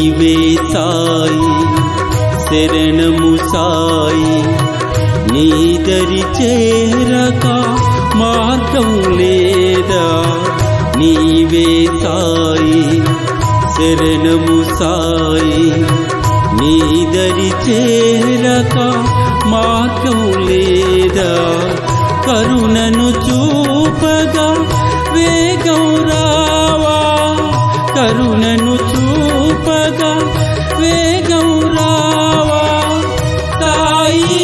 నీవే సాయి శరణము సాయి నీదరి చేరక మార్గం లేదా నీవే సాయి శరణము సాయి నీదరి చేరక మార్గం లేదా కరుణను చూపగా వేగం రావా కరుణను చూపగా వేగం రావా సాయి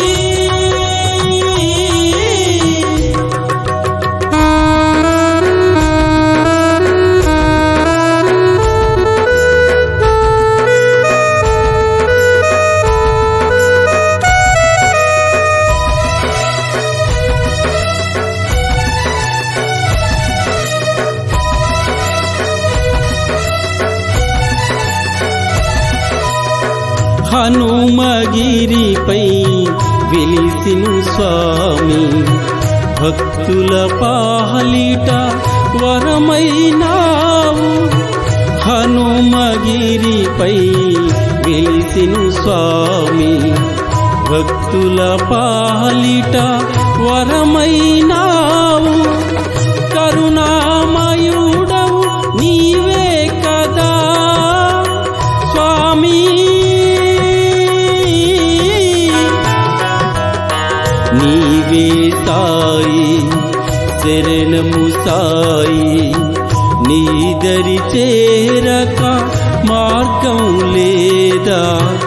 హనుమగిరిపై వెలిసిను స్వామి భక్తుల పాలిట వరమైనావు హనుమగిరిపై వెలిసిను స్వామి భక్తుల పాలిట వరమైనావు కరుణామయుడవు నీవే కదా స్వామి నీవే సాయి శరణము సాయి నీదరి చేరక మార్గం లేదా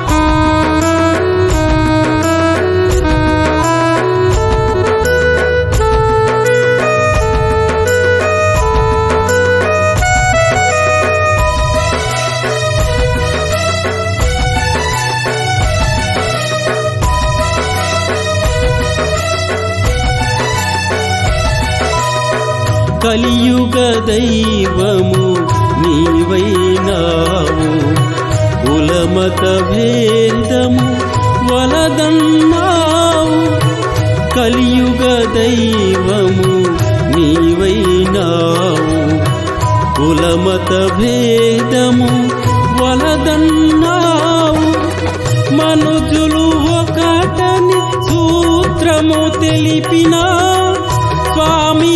కలియుగ దైవము నీవైనావు కులమత భేదము వలదన్నావు కలియుగ దైవము నీవైనావు కులమత భేదము వలదన్నావు మనుజులు ఒకటని సూత్రము తెలిపిన స్వామి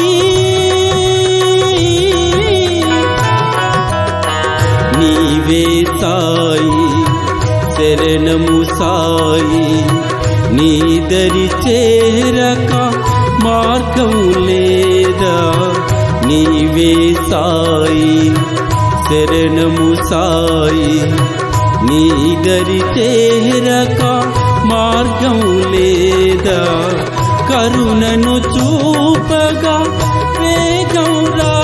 నీవే సాయి శరణము సాయి నీదరి చేరక మార్గం లేదా నీవే సాయి శరణము సాయి నీదరి చేరక మార్గం లేదా కరుణను చూపగా వేగం రా